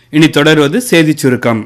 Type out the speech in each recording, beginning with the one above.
இனி தொடர்வது செய்திச் சுருக்கம்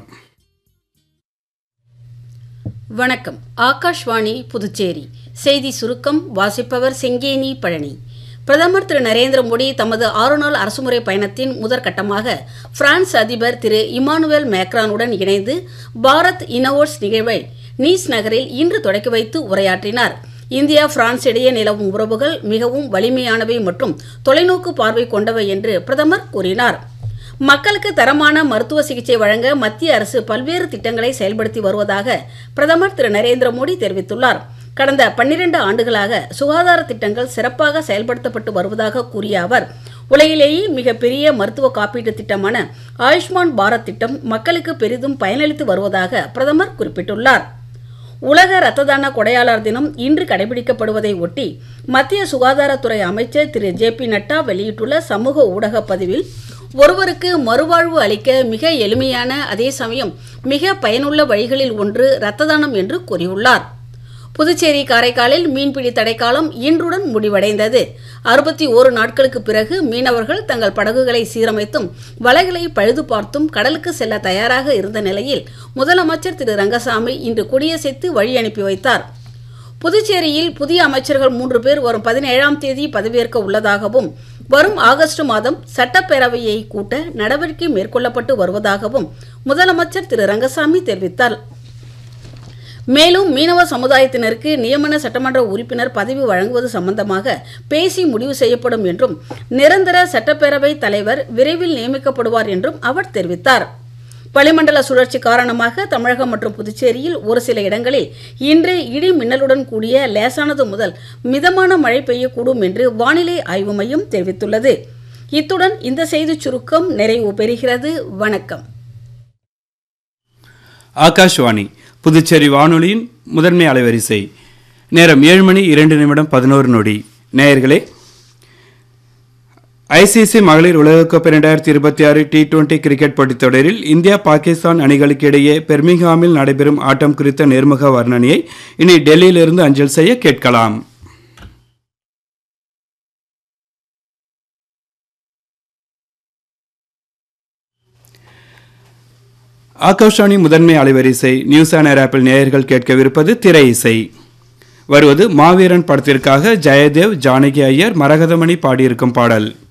வணக்கம் ஆகாஷ்வாணி புதுச்சேரி செய்தி சுருக்கம் வாசிப்பவர் செங்கேனி பழனி பிரதமர் திரு நரேந்திர மோடி தமது ஆறு நாள் அரசுமுறை பயணத்தின் முதற்கட்டமாக பிரான்ஸ் அதிபர் திரு இமானுவேல் மேக்ரானுடன் இணைந்து பாரத் இனோவோட்ஸ் நிகழ்வை நீஸ் நகரில் இன்று தொடக்கி வைத்து உரையாற்றினார் இந்தியா பிரான்ஸ் இடையே நிலவும் உறவுகள் மிகவும் வலிமையானவை மற்றும் தொலைநோக்கு பார்வை கொண்டவை என்று பிரதமர் கூறினார் மக்களுக்கு தரமான மருத்துவ சிகிச்சை வழங்க மத்திய அரசு பல்வேறு திட்டங்களை செயல்படுத்தி வருவதாக பிரதமர் திரு நரேந்திர மோடி தெரிவித்துள்ளார் கடந்த பன்னிரண்டு ஆண்டுகளாக சுகாதார திட்டங்கள் சிறப்பாக செயல்படுத்தப்பட்டு வருவதாக கூறிய அவர் உலகிலேயே மிகப்பெரிய மருத்துவ காப்பீட்டு திட்டமான ஆயுஷ்மான் பாரத் திட்டம் மக்களுக்கு பெரிதும் பயனளித்து வருவதாக பிரதமர் குறிப்பிட்டுள்ளார் உலக இரத்த தான கொடையாளர் தினம் இன்று கடைபிடிக்கப்படுவதை ஒட்டி மத்திய சுகாதாரத்துறை அமைச்சர் திரு ஜே பி நட்டா வெளியிட்டுள்ள சமூக ஊடக பதிவில் ஒருவருக்கு மறுவாழ்வு அளிக்க மிக எளிமையான அதே சமயம் மிக பயனுள்ள வழிகளில் ஒன்று இரத்த தானம் என்று கூறியுள்ளார் புதுச்சேரி காரைக்காலில் மீன்பிடி தடைக்காலம் இன்றுடன் முடிவடைந்தது அறுபத்தி ஓரு நாட்களுக்கு பிறகு மீனவர்கள் தங்கள் படகுகளை சீரமைத்தும் வலைகளை பழுது பார்த்தும் கடலுக்கு செல்ல தயாராக இருந்த நிலையில் முதலமைச்சர் திரு ரங்கசாமி இன்று கொடியசைத்து வழி அனுப்பி வைத்தார் புதுச்சேரியில் புதிய அமைச்சர்கள் மூன்று பேர் வரும் பதினேழாம் தேதி பதவியேற்க உள்ளதாகவும் வரும் ஆகஸ்ட் மாதம் சட்டப்பேரவையை கூட்ட நடவடிக்கை மேற்கொள்ளப்பட்டு வருவதாகவும் முதலமைச்சர் திரு ரங்கசாமி தெரிவித்தார் மேலும் மீனவ சமுதாயத்தினருக்கு நியமன சட்டமன்ற உறுப்பினர் பதவி வழங்குவது சம்பந்தமாக பேசி முடிவு செய்யப்படும் என்றும் நிரந்தர சட்டப்பேரவை தலைவர் விரைவில் நியமிக்கப்படுவார் என்றும் அவர் தெரிவித்தார் வளிமண்டல சுழற்சி காரணமாக தமிழகம் மற்றும் புதுச்சேரியில் ஒரு சில இடங்களில் இன்று இடி மின்னலுடன் கூடிய லேசானது முதல் மிதமான மழை பெய்யக்கூடும் என்று வானிலை ஆய்வு மையம் தெரிவித்துள்ளது இத்துடன் இந்த செய்திச் சுருக்கம் நிறைவு பெறுகிறது வணக்கம் ஆகாஷ்வாணி புதுச்சேரி வானொலியின் முதன்மை அலைவரிசை நேரம் ஏழு மணி இரண்டு நிமிடம் பதினோரு நொடி நேயர்களே ஐசிசி மகளிர் உலகக்கோப்பை இரண்டாயிரத்தி இருபத்தி ஆறு டி டுவெண்டி கிரிக்கெட் போட்டித் தொடரில் இந்தியா பாகிஸ்தான் அணிகளுக்கு இடையே பெர்மிங்ஹாமில் நடைபெறும் ஆட்டம் குறித்த நேர்முக வர்ணனையை இனி டெல்லியிலிருந்து அஞ்சல் செய்ய கேட்கலாம் ஆகாஷவாணி முதன்மை அலைவரிசை நியூஸ் ஆனர் ஆப்பிள் நேயர்கள் கேட்கவிருப்பது திரை இசை வருவது மாவீரன் படத்திற்காக ஜெயதேவ் ஜானகி ஐயர் மரகதமணி பாடியிருக்கும் பாடல்